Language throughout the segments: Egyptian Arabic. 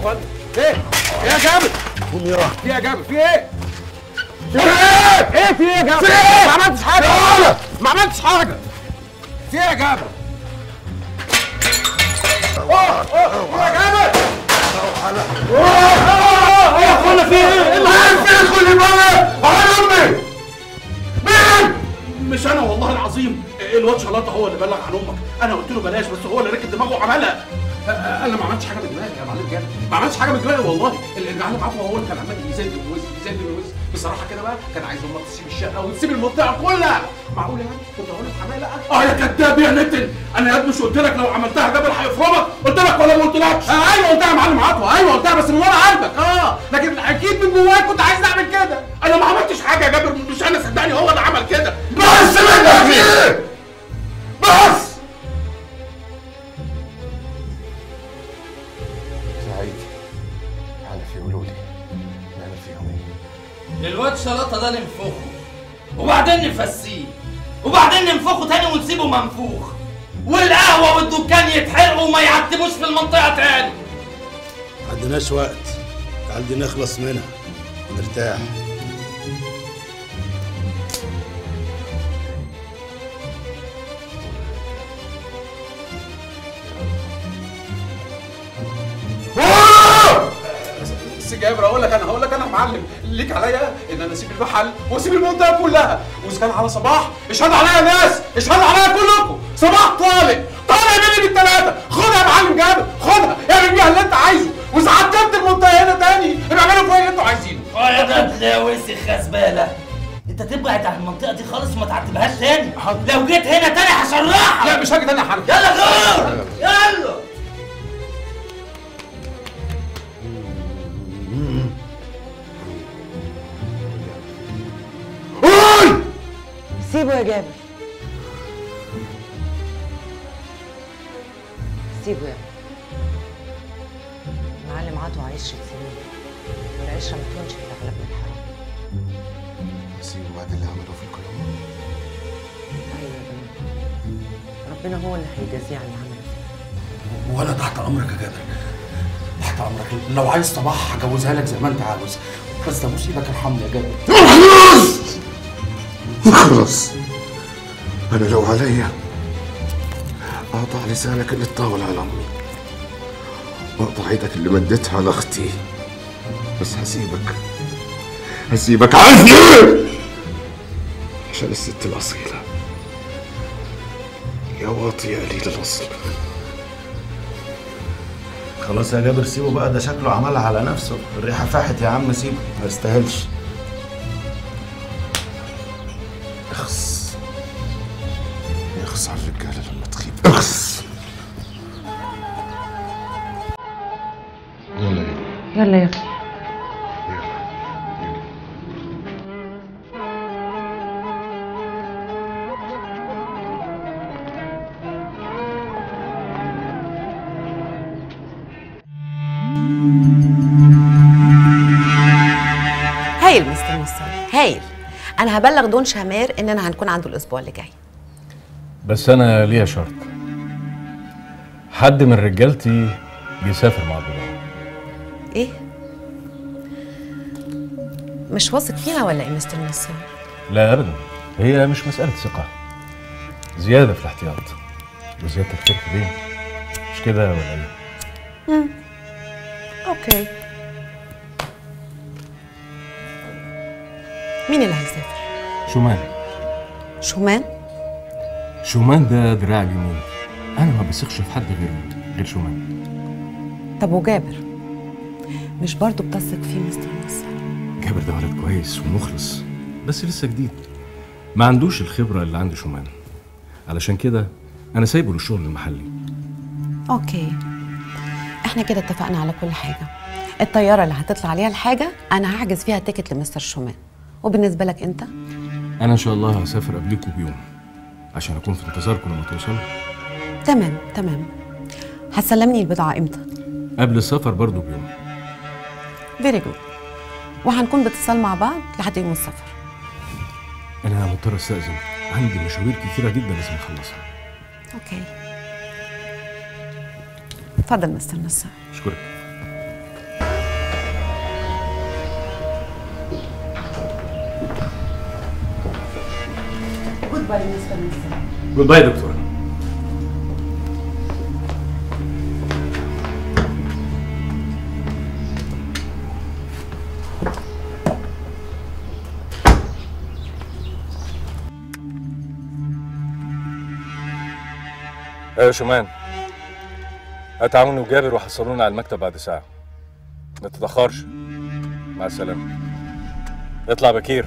اخوانا ايه ايه يا جابر قوم يا في إيه يا جابر في ايه في ايه ايه في ايه يا جابر في إيه؟ ما عملتش حاجه تعالى. ما عملتش حاجه في ايه يا جابر اوه اوه يا جابر يا اخوانا في ايه؟ ايه اللي حصل؟ كل مره على امي مين؟ مش انا والله العظيم الواد شلاطه هو اللي بلغ عن امك انا قلت له بلاش بس هو اللي ركب دماغه وعملها أ- أ- انا ما عملتش حاجه من دماغي يا معلم جد ما عملتش حاجه من دماغي والله ال- المعلم عفوا هو اللي كان عمال يزن ويوز يزن ويوز بصراحه كده بقى كان عايز امك تسيب الشقه وتسيب المنطقه كلها معقول يعني كنت هقول لك حمايه لا اه يا كداب يا نتن انا يا ابني مش قلت لك لو عملتها جبل هيفرمك قلت لك ولا ما قلتلكش آه ايوه قلتها يا معلم عطوه ايوه قلتها بس من ورا قلبك اه لكن اكيد من جواك كنت عايز اعمل كده انا ما عملتش حاجه يا جابر مش انا صدقني هو اللي عمل كده بس منك في ايه؟ بس سعيد حلف يقولوا لي نعمل فيهم ايه الواد شلاطه ده ننفخه وبعدين نفسيه وبعدين ننفخه تاني ونسيبه منفوخ والقهوه والدكان يتحرقوا وما يعتبوش في المنطقه تاني عندناش وقت عندي نخلص منها نرتاح بس جابر اقول لك انا هقول لك انا يا معلم ليك عليا ان انا اسيب المحل واسيب المنطقه كلها واذا كان على صباح اشهدوا عليا يا ناس اشهدوا عليا كلكم صباح طالق طالع مني بالثلاثه خدها يا معلم جابر خدها اعمل بيها اللي انت عايزه واذا عتبت المنطقه هنا تاني ابقى اعملوا فيها اللي انتوا عايزينه اه يا ده ده وسخ خزباله انت تبعد عن المنطقه دي خالص وما تعتبهاش تاني لو جيت هنا تاني هشرحك لا مش هاجي تاني يا حنفي يلا غور يلا قول سيبه يا جابر سيبه يا معلم عطوا عشرة سنين والعشرة ما تكونش في أغلب من الحرام سيبوا بعد اللي عملوه في القيامة أيوة يا بني ربنا هو اللي هيجازيه على اللي عمله فيه وانا تحت امرك يا جابر تحت امرك لو عايز صباح هجوزها لك زي ما انت عاوز بس ده مصيبك ارحمني يا جابر اخلص اخلص انا لو عليا اقطع لسانك اللي اتطاول على امي واقطع ايدك اللي مديتها على اختي بس هسيبك هسيبك عارف ليه؟ عشان الست الاصيله يا واطي يا قليل الاصل خلاص يا جابر سيبه بقى ده شكله عملها على نفسه الريحه فاحت يا عم سيبه ما يستاهلش اخس اخس على الرجاله لما تخيب اخس يلا يلا يلا يا أخي هايل مستر نصر هايل انا هبلغ دون شامير اننا هنكون عنده الاسبوع اللي جاي بس انا ليا شرط حد من رجالتي بيسافر مع البضاعه ايه مش واثق فينا ولا ايه مستر نصر لا ابدا هي مش مساله ثقه زياده في الاحتياط وزياده الخير في دين مش كده ولا ايه اوكي مين اللي هيسافر شومان شومان شومان ده دراع اليمين انا ما بثقش في حد غير غير شومان طب وجابر مش برضه بتثق فيه مستر نصر جابر ده ولد كويس ومخلص بس لسه جديد ما عندوش الخبره اللي عند شومان علشان كده انا سايبه للشغل المحلي اوكي احنا كده اتفقنا على كل حاجه الطياره اللي هتطلع عليها الحاجه انا هحجز فيها تيكت لمستر شومان وبالنسبه لك انت انا ان شاء الله هسافر قبلكم بيوم عشان اكون في انتظاركم لما توصلوا تمام تمام هتسلمني البضاعه امتى قبل السفر برضو بيوم فيري جود وهنكون باتصال مع بعض لحد يوم السفر انا مضطر استاذن عندي مشاوير كتيره جدا لازم اخلصها اوكي اتفضل مستر نصر اشكرك جود باي مستر مستر جود باي يا دكتوره ايوه شومان هات عوني وجابر وحصلونا على المكتب بعد ساعة ما تتأخرش مع السلامة اطلع بكير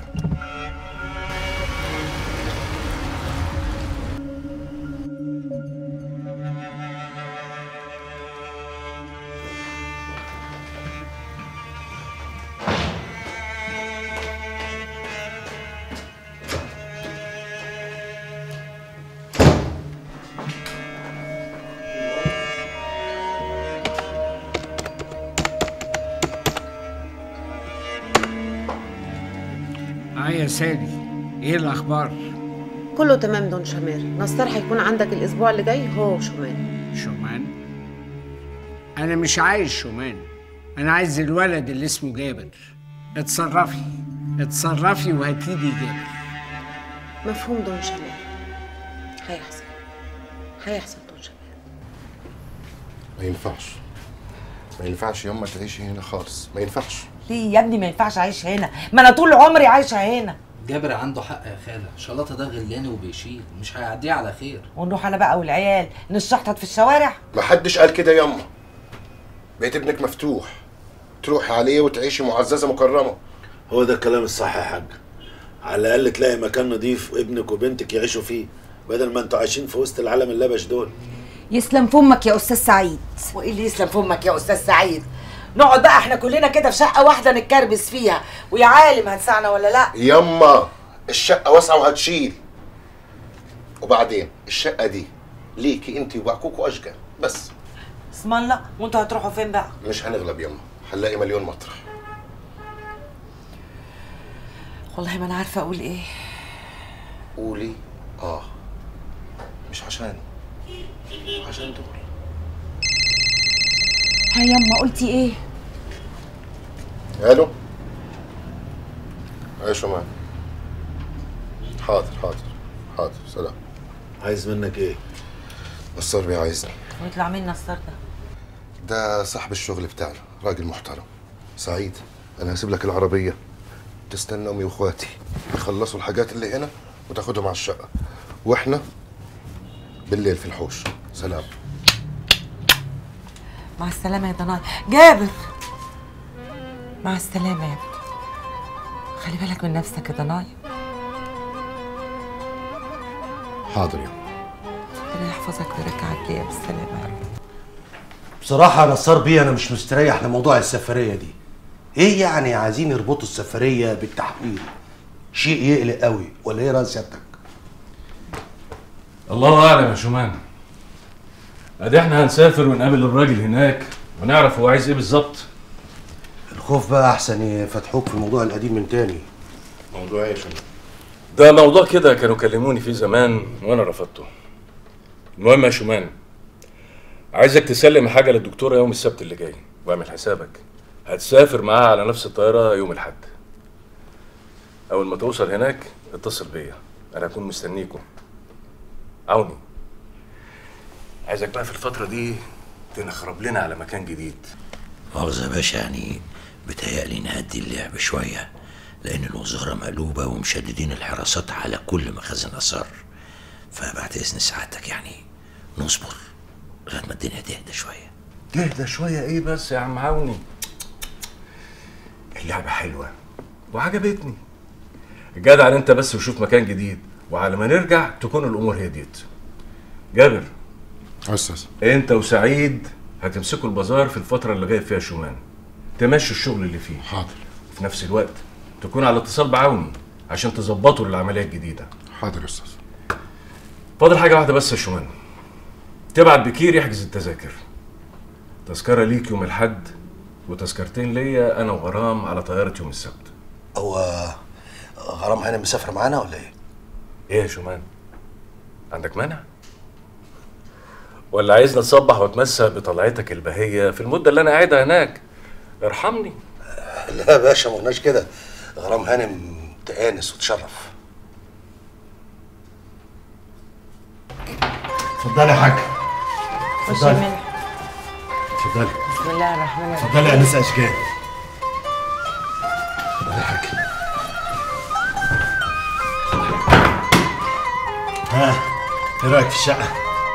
اه يا سالي ايه الاخبار كله تمام دون شمال نصار هيكون عندك الاسبوع اللي جاي هو وشومان شومان انا مش عايز شومان انا عايز الولد اللي اسمه جابر اتصرفي اتصرفي وهاتيلي جابر مفهوم دون شمال هيحصل هيحصل دون شمال ما ينفعش ما ينفعش يما تعيشي هنا خالص ما ينفعش ليه يا ابني ما ينفعش اعيش هنا ما انا طول عمري عايشه هنا جابر عنده حق يا خالة شلاطة ده غلاني وبيشيل مش هيعديه على خير ونروح انا بقى والعيال نشحطط في الشوارع ما حدش قال كده يما بيت ابنك مفتوح تروحي عليه وتعيشي معززه مكرمه هو ده الكلام الصح يا حاج على الاقل تلاقي مكان نضيف ابنك وبنتك يعيشوا فيه بدل ما انتوا عايشين في وسط العالم اللبش دول يسلم فمك يا استاذ سعيد وايه اللي يسلم فمك يا استاذ سعيد نقعد بقى احنا كلنا كده في شقه واحده نتكربس فيها ويا عالم هتسعنا ولا لا يما الشقه واسعه وهتشيل وبعدين الشقه دي ليكي انت وبعكوك واشجع بس اسم الله وانتوا هتروحوا فين بقى مش هنغلب يما هنلاقي مليون مطرح والله ما انا عارفه اقول ايه قولي اه مش عشان عشان دول ها يما قلتي ايه الو ايش شومان حاضر حاضر حاضر سلام عايز منك ايه نصار بيه عايزني ويطلع مين نصر ده ده صاحب الشغل بتاعنا راجل محترم سعيد انا هسيب لك العربيه تستنى امي واخواتي يخلصوا الحاجات اللي هنا وتاخدهم على الشقه واحنا بالليل في الحوش سلام مع السلامه يا ضناي جابر مع السلامه يا ابني خلي بالك من نفسك يا ضناي حاضر يا ربنا يحفظك ويرجعك ليا بالسلامه يا رب بصراحة نصار بيه أنا مش مستريح لموضوع السفرية دي. إيه يعني عايزين يربطوا السفرية بالتحويل؟ شيء يقلق قوي ولا إيه رأي سيادتك؟ الله اعلم يا شومان ادي احنا هنسافر ونقابل الراجل هناك ونعرف هو عايز ايه بالظبط الخوف بقى أحسن يفتحوك في الموضوع القديم من تاني. موضوع ايه يا شباب؟ ده موضوع كده كانوا كلموني فيه زمان وانا رفضته المهم يا شومان عايزك تسلم حاجه للدكتوره يوم السبت اللي جاي واعمل حسابك هتسافر معاها على نفس الطياره يوم الاحد اول ما توصل هناك اتصل بيا انا هكون مستنيكم عوني عايزك بقى في الفتره دي تنخرب لنا على مكان جديد مؤاخذة يا باشا يعني بتهيألي نهدي اللعب شوية لأن الوزارة مقلوبة ومشددين الحراسات على كل مخازن آثار فبعد إذن سعادتك يعني نصبر لغاية ما الدنيا تهدى شوية تهدى شويه ايه بس يا عم عوني اللعبه حلوه وعجبتني جدع انت بس وشوف مكان جديد وعلى ما نرجع تكون الامور هديت جابر استاذ انت وسعيد هتمسكوا البازار في الفتره اللي غايب فيها شومان تمشوا الشغل اللي فيه حاضر في نفس الوقت تكون على اتصال بعوني عشان تظبطوا للعمليه الجديده حاضر يا استاذ فاضل حاجه واحده بس يا شومان تبعت بكير يحجز التذاكر تذكره ليك يوم الاحد وتذكرتين ليا انا وغرام على طياره يوم السبت هو غرام هانم مسافر معانا ولا إيه؟ ايه يا شومان عندك مانع ولا عايزني اتصبح واتمسح بطلعتك البهيه في المده اللي انا قاعدها هناك ارحمني لا يا باشا ما قلناش كده. غرام هانم تآنس وتشرف. اتفضلي يا حاج خش اتفضلي منها اتفضلي بسم الله الرحمن الرحيم اتفضلي يا انسه اشجان اتفضلي يا حاج ها ايه رايك في الشقه؟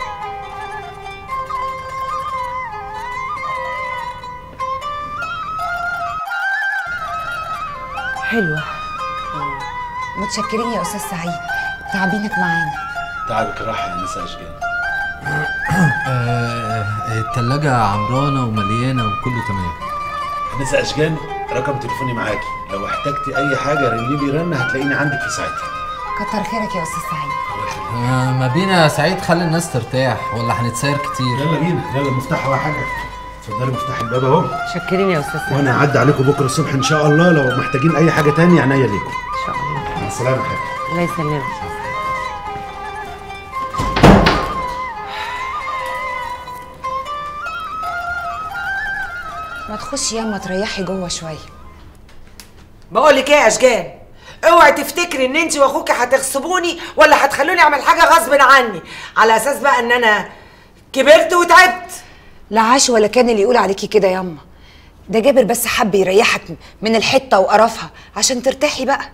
حلوة متشكرين يا أستاذ سعيد تعبينك معانا تعبك راحه يا انسه اشجان آه، التلاجة عمرانة ومليانة وكله تمام انسه اشجان رقم تليفوني معاكي لو احتجتي اي حاجه رني لي رن هتلاقيني عندك في ساعتها كتر خيرك يا أستاذ سعيد آه، ما بينا يا سعيد خلي الناس ترتاح ولا هنتساير كتير يلا بينا يلا المفتاح هو يا حاجه اتفضلي مفتاح الباب اهو شكرين يا استاذ سعيد وانا هعدي عليكم بكره الصبح ان شاء الله لو محتاجين اي حاجه تاني عينيا ليكم ان شاء الله مع السلامه يا حاج الله يسلمك ما تخشي ياما تريحي جوه شوية بقول لك ايه يا اشجان اوعي تفتكري ان انت واخوك هتغصبوني ولا هتخلوني اعمل حاجه غصب عني على اساس بقى ان انا كبرت وتعبت لا عاش ولا كان اللي يقول عليكي كده ياما ده جابر بس حب يريحك من الحتة وقرفها عشان ترتاحي بقى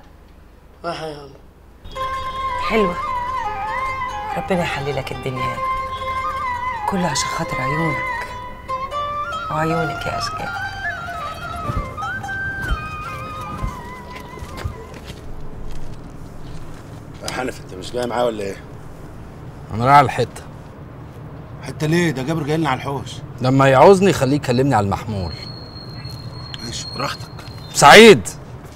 حلوه ربنا يحللك الدنيا كله عشان خاطر عيونك وعيونك يا اشجان يا حنفي انت مش جاي معاه ولا ايه؟ انا رايح على الحتة حتى ليه ده جابر جاي لنا على الحوش لما يعوزني خليه يكلمني على المحمول ماشي براحتك سعيد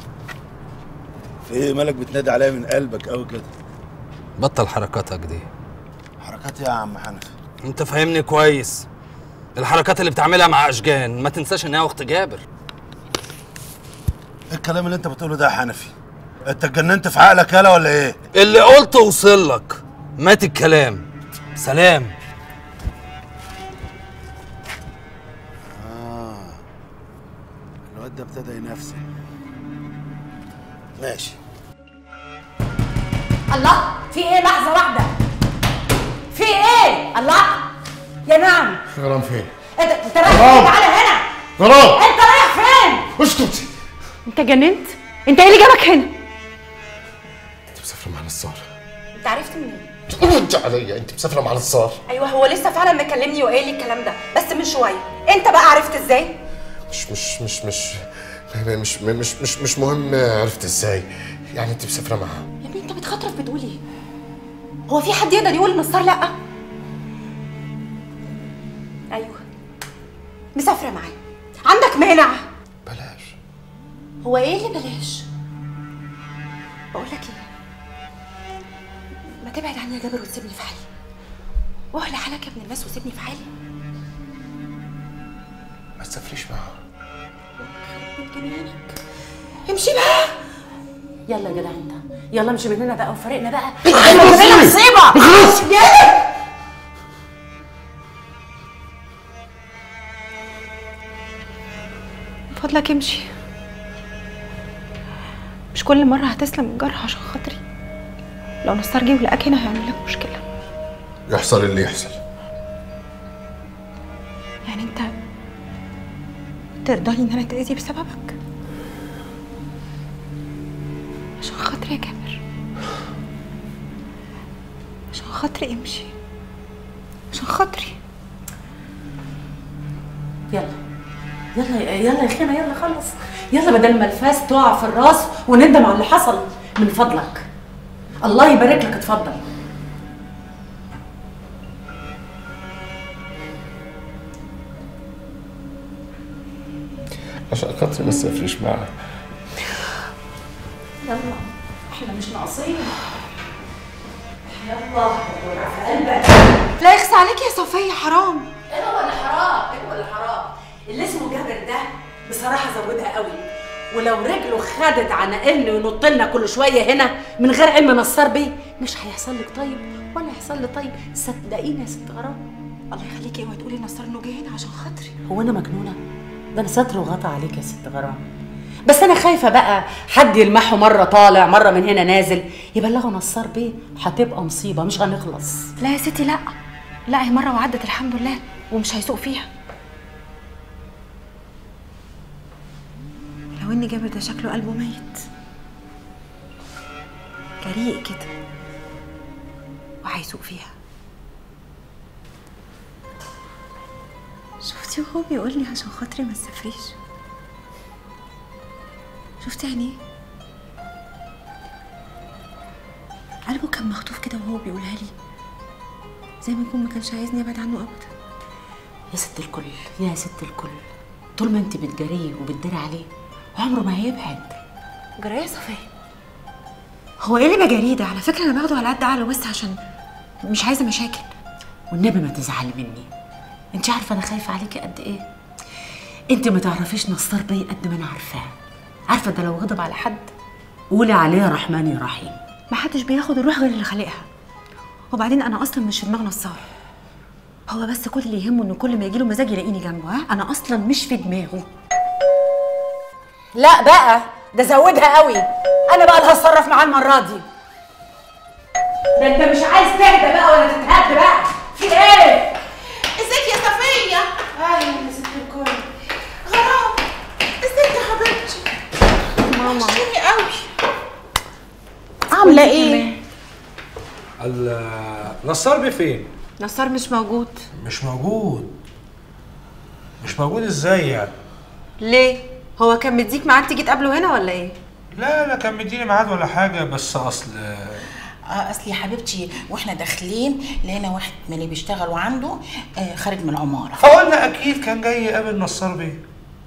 في ايه مالك بتنادي عليا من قلبك قوي كده بطل حركاتك دي حركات ايه يا عم حنفي انت فاهمني كويس الحركات اللي بتعملها مع اشجان ما تنساش ان هي اخت جابر ايه الكلام اللي انت بتقوله ده يا حنفي انت اتجننت في عقلك يالا ولا ايه اللي قلته وصل لك مات الكلام سلام اه الواد ده ابتدى ينافسك ماشي الله في ايه لحظة واحدة في ايه الله يا نعم غرام فين؟ انت انت رايح غرام. فين تعالى هنا غرام انت رايح فين اسكتي انت جننت انت ايه اللي جابك هنا انت مسافره مع نصار انت عرفت منين رد عليا انت مسافره مع نصار ايوه هو لسه فعلا مكلمني وقايل لي الكلام ده بس من شويه انت بقى عرفت ازاي مش مش مش مش مش مش مش مش مهم عرفت ازاي يعني انت مسافره معاه يا ابني انت بتخاطرف بتقول ايه هو في حد يقدر يقول لنصار لا ايوه مسافره معاه عندك مانع بلاش هو ايه اللي بلاش بقول لك ايه ما تبعد عني يا جابر وتسيبني في حالي واهل حالك يا ابن الناس وسيبني في حالي ما تسافريش معاه من جنينك امشي بقى يلا يا جدع انت يلا امشي من هنا بقى وفارقنا بقى اخلصي! يلا مصيبه اخلصي! يلا من فضلك امشي مش كل مرة هتسلم الجرح عشان خاطري لو نصار جه ولقاك هنا هيعمل لك مشكلة يحصل اللي يحصل يعني انت ترضى لي ان انا اتأذي بسببك عشان خاطري يا جابر عشان خاطري امشي عشان خاطري يلا يلا يلا يا خينا يلا خلص يلا بدل ما الفاس تقع في الراس وندم على اللي حصل من فضلك الله يبارك لك اتفضل عشان خاطري ما تسافريش معاه يلا احنا مش ناقصين يلا في قلبك لا يخسى عليك يا صفية حرام ايه هو اللي حرام ايه هو اللي حرام اللي اسمه جابر ده بصراحه زودها قوي ولو رجله خدت على انه ينط لنا كل شويه هنا من غير علم نصار بيه مش هيحصل لك طيب ولا هيحصل لي طيب صدقيني يا ست غرام الله يخليكي اوعي تقولي نصار انه جه هنا عشان خاطري هو انا مجنونه ده انا ستر وغطى عليك يا ست غرام بس انا خايفه بقى حد يلمحه مره طالع مره من هنا نازل يبلغوا نصار بيه هتبقى مصيبه مش هنخلص لا يا ستي لا لا هي مره وعدت الحمد لله ومش هيسوق فيها لو ان جابر ده شكله قلبه ميت جريء كده وهيسوق فيها شفتي وهو بيقول لي عشان خاطري ما تسافريش شفتي عينيه قلبه كان مخطوف كده وهو بيقولها لي زي ما يكون ما كانش عايزني ابعد عنه ابدا يا ست الكل يا ست الكل طول ما انت بتجريه وبتداري عليه عمره ما هيبعد جرايه صفيه هو ايه اللي بجريه ده على فكره انا باخده على قد عقله بس عشان مش عايزه مشاكل والنبي ما تزعلي مني انت عارفه انا خايفه عليكي قد ايه انت ما تعرفيش نصار بيه قد ما انا عارفاه عارفه ده لو غضب على حد قولي عليه رحمن يا رحيم ما حدش بياخد الروح غير اللي خالقها وبعدين انا اصلا مش في دماغ نصار هو بس كل اللي يهمه انه كل ما يجيله مزاج يلاقيني جنبه ها انا اصلا مش في دماغه لا بقى ده زودها قوي انا بقى اللي هتصرف معاه المره دي ده انت مش عايز تهدى بقى ولا تتهد بقى في ايه ازيك يا صفية؟ اهلا يا ست الكل غرام ازيك يا حبيبتي؟ ماما وحشتيني قوي عامله ايه نصار بيه فين؟ نصار مش موجود مش موجود مش موجود ازاي يعني؟ ليه هو كان مديك ميعاد تيجي تقابله هنا ولا ايه لا لا كان مديني ميعاد ولا حاجة بس أصل اه اصل يا حبيبتي واحنا داخلين لقينا واحد من اللي بيشتغلوا عنده آه خارج من العماره فقلنا أكيد كان جاي يقابل نصار بيه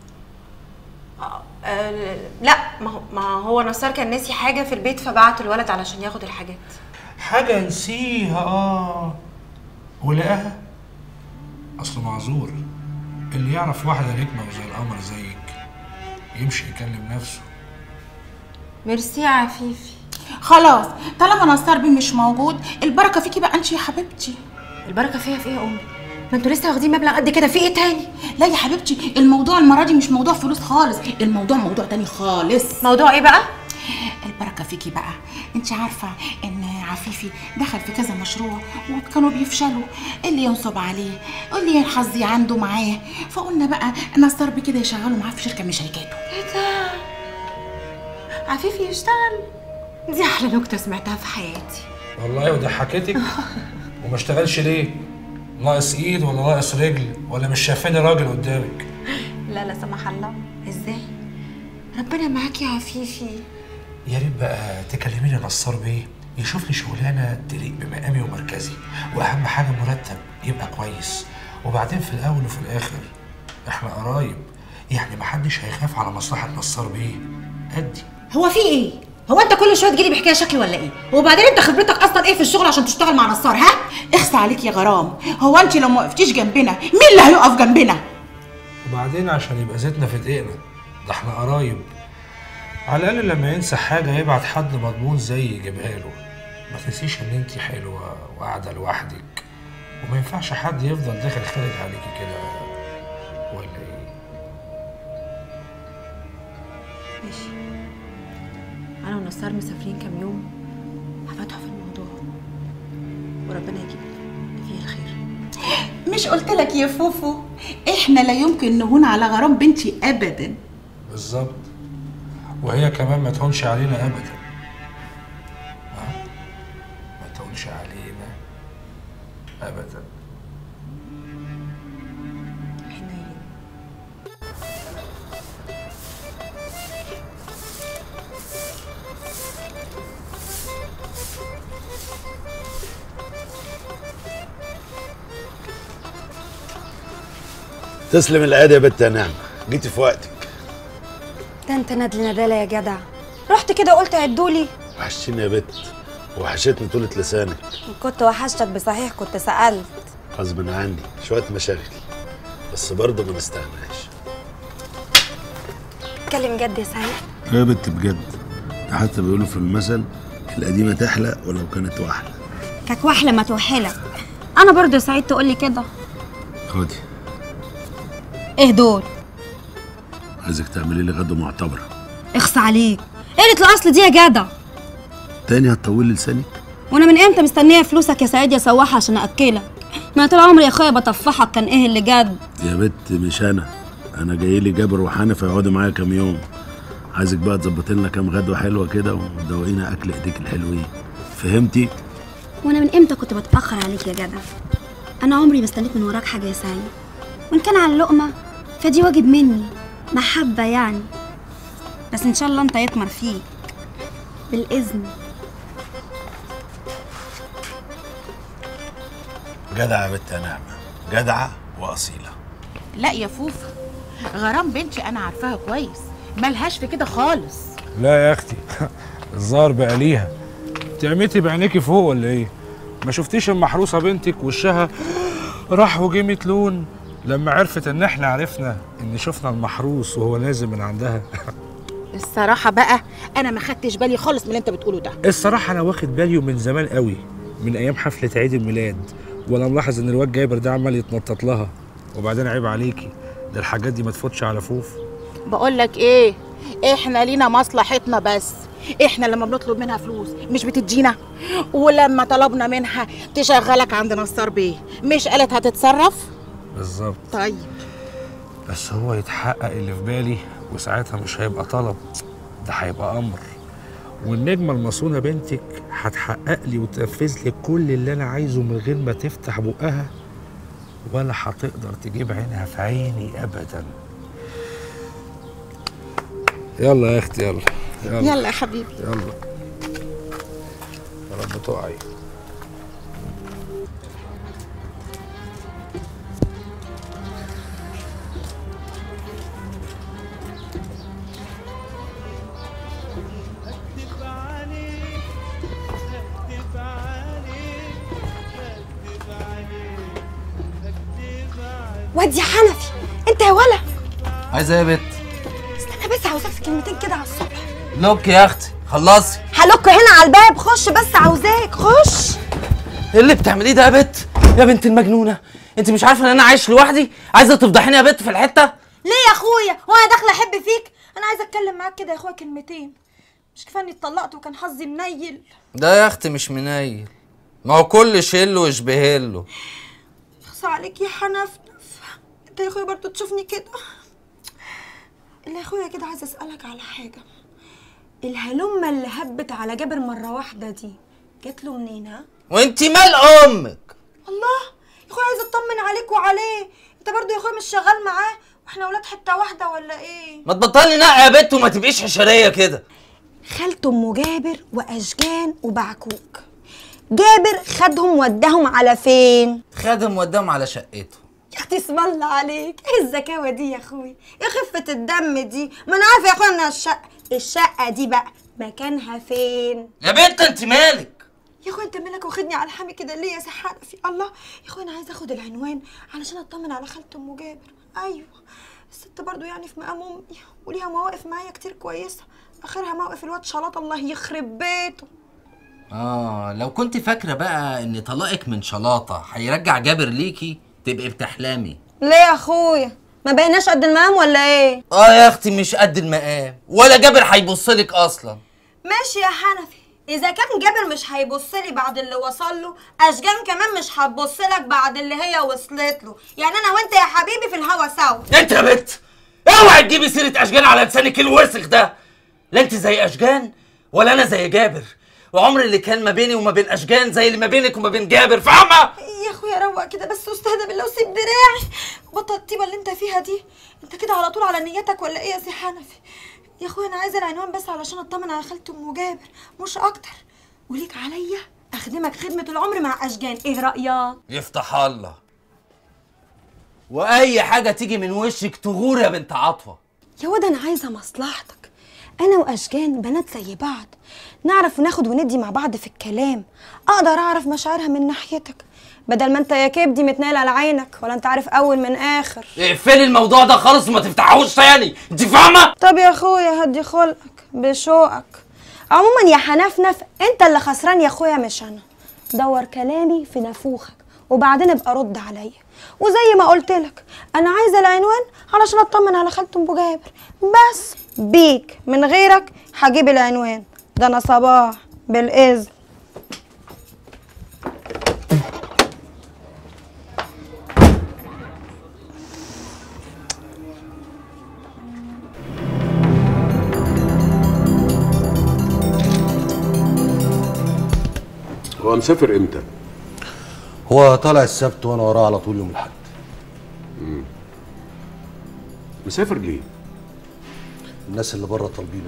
آه لا ما هو ما هو نصار كان ناسي حاجه في البيت فبعت الولد علشان ياخد الحاجات حاجة نسيها آه ولقاها أصله معذور اللي يعرف واحدة نجمة وزي القمر زيك يمشي يكلم نفسه ميرسي يا عفيفي خلاص طالما نصار بيه مش موجود البركه فيكي بقى انت يا حبيبتي البركه فيها في ايه يا امي ما انتوا لسه واخدين مبلغ قد كده في ايه تاني لا يا حبيبتي الموضوع المره دي مش موضوع فلوس خالص الموضوع موضوع تاني خالص موضوع ايه بقى البركه فيكي بقى انت عارفه ان عفيفي دخل في كذا مشروع وكانوا بيفشلوا اللي ينصب عليه واللي الحظ عنده معاه فقلنا بقى نصار بيه كده يشغله معاه في شركه من شركاته ايه ده عفيفي يشتغل دي احلى نكته سمعتها في حياتي والله وضحكتك وما اشتغلش ليه؟ ناقص ايد ولا ناقص رجل ولا مش شايفاني راجل قدامك لا لا سمح الله ازاي ربنا معاك يا عفيفي يا ريت بقى تكلميني نصار بيه يشوف لي شغلانه تليق بمقامي ومركزي واهم حاجه مرتب يبقى كويس وبعدين في الاول وفي الاخر احنا قرايب يعني محدش هيخاف على مصلحه نصار بيه قدي هو في ايه هو انت كل شويه تجيلي بحكايه شكل ولا ايه وبعدين انت خبرتك اصلا ايه في الشغل عشان تشتغل مع نصار ها اخصى عليك يا غرام هو انت لو ما وقفتيش جنبنا مين اللي هيقف جنبنا وبعدين عشان يبقى زيتنا في دقيقنا ده احنا قرايب على الاقل لما ينسى حاجه يبعت حد مضمون زي يجيبها له ما تنسيش ان انت حلوه وقاعده لوحدك وما ينفعش حد يفضل داخل خارج عليكي كده ولا ايه ماشي انا ونصار مسافرين كام يوم هفتحوا في الموضوع وربنا يجيب فيه الخير مش قلت لك يا فوفو احنا لا يمكن نهون على غرام بنتي ابدا بالظبط وهي كمان ما تهونش علينا ابدا ها؟ ما تهونش علينا ابدا تسلم الايادي يا بت يا نعمه جيتي في وقتك ده انت ندل ندالة يا جدع رحت كده قلت عدولي وحشتيني يا بت وحشتني طولة لسانك كنت وحشتك بصحيح كنت سألت غصب عني شويه مشاغل بس برضه ما نستغناش اتكلم جد يا سعيد يا بت بجد ده حتى بيقولوا في المثل القديمه تحلى ولو كانت واحده كاك واحلة ما توحلك انا برضه يا سعيد تقولي كده خدي ايه دول عايزك تعملي لي غدا معتبره اخص عليك قلة الاصل دي يا جدع تاني هتطولي لسانك وانا من امتى مستنيه فلوسك يا سعيد يا سواح عشان اكلك ما طول عمري يا اخويا بطفحك كان ايه اللي جد يا بت مش انا انا جاي لي جابر وحنفي يقعدوا معايا كام يوم عايزك بقى تظبط لنا كام غدوه حلوه كده وتدوقينا اكل ايديك الحلوين فهمتي وانا من امتى كنت بتاخر عليك يا جدع انا عمري ما استنيت من وراك حاجه يا سعيد وان كان على اللقمه فدي واجب مني محبه يعني بس ان شاء الله انت يطمر فيك بالاذن جدعه يا بت يا نعمه جدعه واصيله لا يا فوفا غرام بنتي انا عارفاها كويس ملهاش في كده خالص لا يا اختي الظاهر بقى ليها تعمتي بعينيكي فوق ولا ايه ما شفتيش المحروسه بنتك وشها راح وجه لون لما عرفت ان احنا عرفنا ان شفنا المحروس وهو نازل من عندها الصراحه بقى انا ما خدتش بالي خالص من اللي انت بتقوله ده الصراحه انا واخد بالي من زمان قوي من ايام حفله عيد الميلاد وانا ملاحظ ان الواد جابر ده عمال يتنطط لها وبعدين عيب عليكي ده الحاجات دي ما تفوتش على فوف بقول لك ايه احنا لينا مصلحتنا بس احنا لما بنطلب منها فلوس مش بتدينا ولما طلبنا منها تشغلك عند نصار بيه مش قالت هتتصرف بالظبط طيب بس هو يتحقق اللي في بالي وساعتها مش هيبقى طلب ده هيبقى امر والنجمه المصونه بنتك هتحقق لي وتنفذ لي كل اللي انا عايزه من غير ما تفتح بقها ولا هتقدر تجيب عينها في عيني ابدا يلا يا اختي يلا يلا يا حبيبي يلا يا رب تقعي واد يا حنفي انت يا ولا عايزه ايه يا بت استنى بس عاوزاك في كلمتين كده على الصبح لوك يا اختي خلصي هلوك هنا على الباب خش بس عاوزاك خش ايه اللي بتعمليه ده يا بت يا بنت المجنونه انت مش عارفه ان انا عايش لوحدي عايزه تفضحيني يا بت في الحته ليه يا اخويا هو انا داخله احب فيك انا عايزه اتكلم معاك كده يا اخويا كلمتين مش كفايه اني اتطلقت وكان حظي منيل ده يا اختي مش منيل ما هو كل شيل ويشبه له يخص عليك يا حنفنف انت يا اخويا برضو تشوفني كده اللي يا اخويا كده عايزه اسالك على حاجه الهلمه اللي هبت على جابر مره واحده دي جات له منين ها وانت مال امك الله يا اخويا عايزه اطمن عليك وعليه انت برضو يا اخويا مش شغال معاه واحنا ولاد حته واحده ولا ايه ما تبطلي نقع يا بت وما تبقيش حشريه كده خالته ام جابر واشجان وبعكوك جابر خدهم وداهم على فين خادم وداهم على شقته يا اختي اسم الله عليك ايه الذكاوه دي يا اخويا ايه خفه الدم دي ما انا عارفه يا اخويا انها الشقه الشقه دي بقى مكانها فين يا بنت انت مالك يا اخويا انت مالك واخدني على حامي كده ليه يا سحاده في الله يا اخويا انا عايزه اخد العنوان علشان اطمن على خالته ام جابر ايوه الست برضو يعني في مقام امي وليها مواقف معايا كتير كويسه اخرها موقف الواد شلاط الله يخرب بيته اه لو كنت فاكره بقى ان طلاقك من شلاطه هيرجع جابر ليكي تبقي بتحلمي ليه يا اخويا ما بقيناش قد المقام ولا ايه اه يا اختي مش قد المقام ولا جابر هيبصلك اصلا ماشي يا حنفي اذا كان جابر مش هيبص لي بعد اللي وصل له اشجان كمان مش هتبص لك بعد اللي هي وصلت له يعني انا وانت يا حبيبي في الهوا سوا انت يا بت اوعي تجيبي سيره اشجان على لسانك الوسخ ده لا انت زي اشجان ولا انا زي جابر وعمر اللي كان ما بيني وما بين اشجان زي اللي ما بينك وما بين جابر فاهمه يا اخويا روق كده بس واستهدى بالله وسيب دراعي بطل الطيبه اللي انت فيها دي انت كده على طول على نيتك ولا ايه يا سي حنفي يا اخويا انا عايزه العنوان بس علشان اطمن على خالته ام جابر مش اكتر وليك عليا اخدمك خدمه العمر مع اشجان ايه رايك يفتح الله واي حاجه تيجي من وشك تغور يا بنت عطوه يا واد انا عايزه مصلحتك انا واشجان بنات زي بعض نعرف ناخد وندي مع بعض في الكلام اقدر اعرف مشاعرها من ناحيتك بدل ما انت يا كبدي متنايل على عينك ولا انت عارف اول من اخر اقفلي الموضوع ده خالص وما تفتحوش تاني انت فاهمه طب يا اخويا هدي خلقك بشوقك عموما يا حنفنف انت اللي خسران يا اخويا مش انا دور كلامي في نافوخك وبعدين ابقى رد عليا وزي ما قلت لك انا عايزه العنوان علشان اطمن على خالته ام جابر بس بيك من غيرك هجيب العنوان ده انا صباح بالاذن هو مسافر امتى؟ هو طالع السبت وانا وراه على طول يوم الاحد مم. مسافر ليه؟ الناس اللي بره طالبينه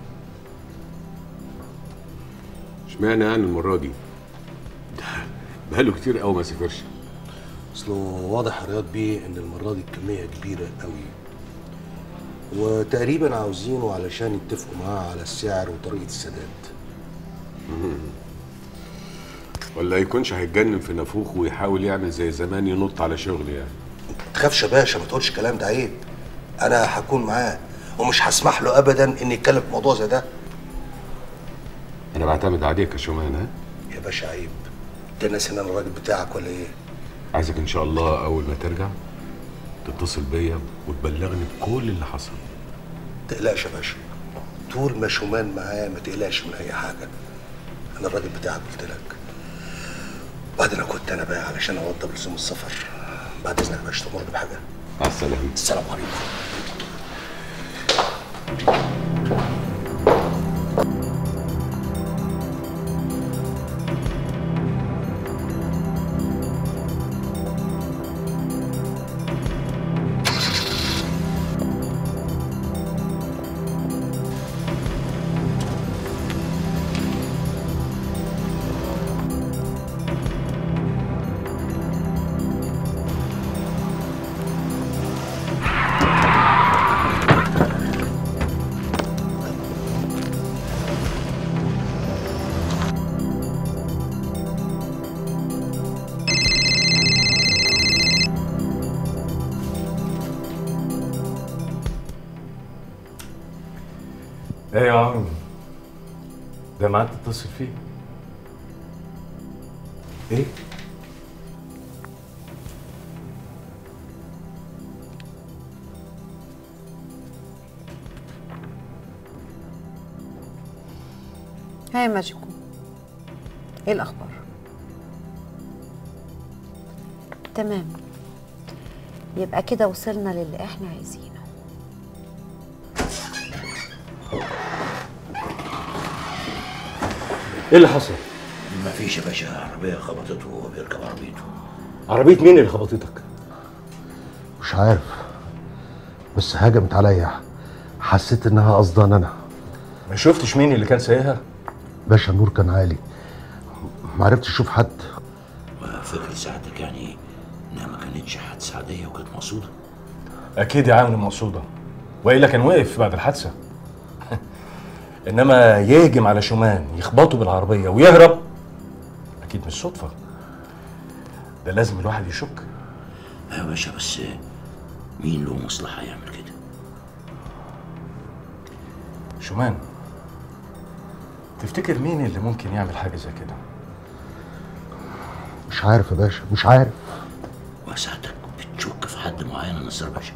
اشمعنى يعني المرة دي؟ ده بقاله كتير قوي ما سافرش اصله واضح يا رياض بيه ان المره دي الكميه كبيره قوي وتقريبا عاوزينه علشان يتفقوا معاه على السعر وطريقه السداد مم. ولا يكونش هيتجنن في نافوخ ويحاول يعمل زي زمان ينط على شغل يعني تخافش يا باشا ما تقولش الكلام ده عيب انا هكون معاه ومش هسمح له ابدا ان يتكلم في موضوع زي ده انا بعتمد عليك يا شومان ها يا باشا عيب انت ناسي ان انا الراجل بتاعك ولا ايه عايزك ان شاء الله اول ما ترجع تتصل بيا وتبلغني بكل اللي حصل تقلقش يا باشا طول ما شومان معاه ما تقلقش من اي حاجه انا الراجل بتاعك قلت لك بعدين أنا كنت انا بقى علشان اوضب لزوم السفر بعد اذنك يا باشا تمر بحاجه مع السلامه السلام عليكم ايه يا عم ده معاد تتصل فيه ايه هاي ماجيكو ايه الاخبار تمام يبقى كده وصلنا للي احنا عايزينه ايه اللي حصل مفيش يا باشا عربية خبطته وهو بيركب عربيته عربيه مين اللي خبطتك مش عارف بس هجمت عليا حسيت انها قصدان انا ما شفتش مين اللي كان سايقها باشا النور كان عالي ما عرفتش اشوف حد فكرة ساعتك يعني انها ما كانتش حادثة عادية وكانت مقصودة اكيد يا عم مقصوده والا كان وقف بعد الحادثه انما يهجم على شومان يخبطه بالعربيه ويهرب اكيد مش صدفه ده لازم الواحد يشك ايوه يا باشا بس مين له مصلحة يعمل كده شومان تفتكر مين اللي ممكن يعمل حاجه زي كده مش عارف يا باشا مش عارف وساعتك بتشك في حد معين يا نصر باشا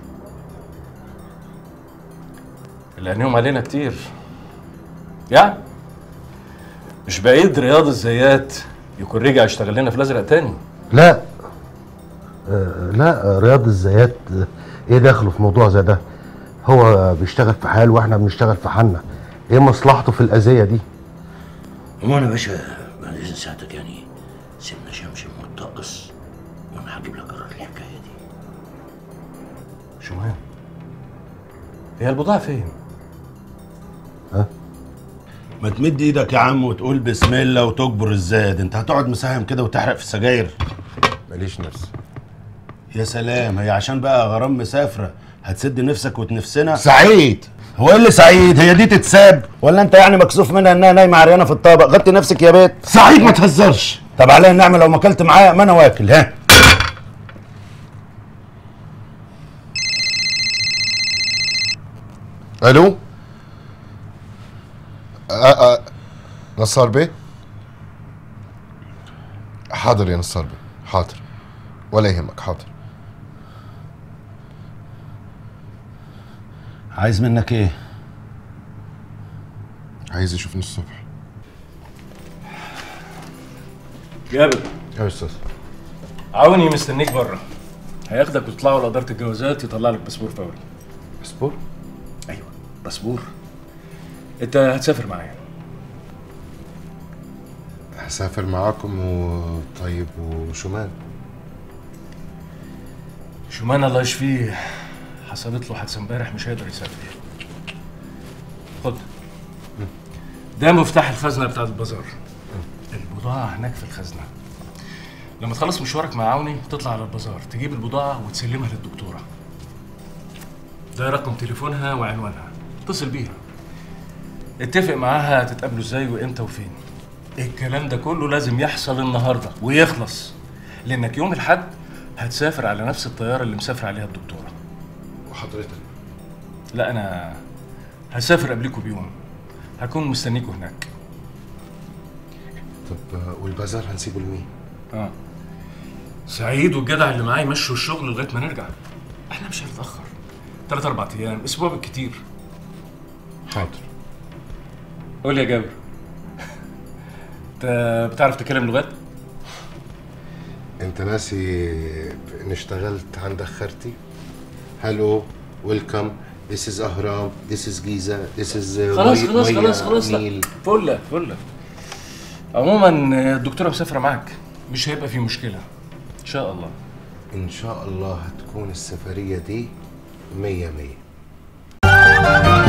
اللي عينيهم علينا كتير يعني مش بعيد رياض الزيات يكون رجع يشتغل لنا في الازرق تاني لا آه لا آه، رياض الزيات آه، ايه دخله في موضوع زي ده هو بيشتغل في حال واحنا بنشتغل في حالنا ايه مصلحته في الاذيه دي هو انا يا باشا بعد اذن ساعتك يعني سيبنا شمشم والطقس وانا هجيب لك قرار الحكاية دي شومان هي البضاعه فين ما تمد ايدك يا عم وتقول بسم الله وتكبر الزاد انت هتقعد مساهم كده وتحرق في السجاير ماليش نفس يا سلام هي عشان بقى غرام مسافره هتسد نفسك وتنفسنا سعيد هو ايه اللي سعيد هي دي تتساب ولا انت يعني مكسوف منها انها نايمه عريانه في الطابق غطي نفسك يا بيت سعيد ما تهزرش طب عليا النعمه لو ما اكلت معايا ما انا واكل ها الو أ- أ- نصار بيه حاضر يا نصار بيه حاضر ولا يهمك حاضر عايز منك ايه عايز يشوفني الصبح جابر يا استاذ عوني مستنيك بره هياخدك وتطلعوا لاداره الجوازات يطلع لك باسبور فوري باسبور ايوه باسبور انت هتسافر معايا هسافر معاكم وطيب وشومان شومان الله يشفيه حصلت له حادثه امبارح مش هيقدر يسافر خد ده مفتاح الخزنه بتاعت البازار البضاعه هناك في الخزنه لما تخلص مشوارك مع عوني تطلع على البازار تجيب البضاعه وتسلمها للدكتوره ده رقم تليفونها وعنوانها اتصل بيها اتفق معاها تتقابلوا ازاي وامتى وفين الكلام ده كله لازم يحصل النهارده ويخلص لانك يوم الاحد هتسافر على نفس الطياره اللي مسافر عليها الدكتوره وحضرتك لا انا هسافر قبلكوا بيوم هكون مستنيكوا هناك طب آه، والبازار هنسيبه لمين؟ اه سعيد والجدع اللي معايا يمشوا الشغل لغايه ما نرجع احنا مش هنتاخر ثلاث اربع ايام اسبوع بالكتير حاضر قول لي يا جابر انت بتعرف تتكلم لغات؟ انت ناسي اني اشتغلت عند خالتي هلو ويلكم This is أهرام This is جيزة This is uh, خلاص مي- خلاص مية، خلاص خلاص لا نيل. فله فله عموما الدكتوره مسافره معاك مش هيبقى في مشكله ان شاء الله إن شاء الله هتكون السفرية دي مية مية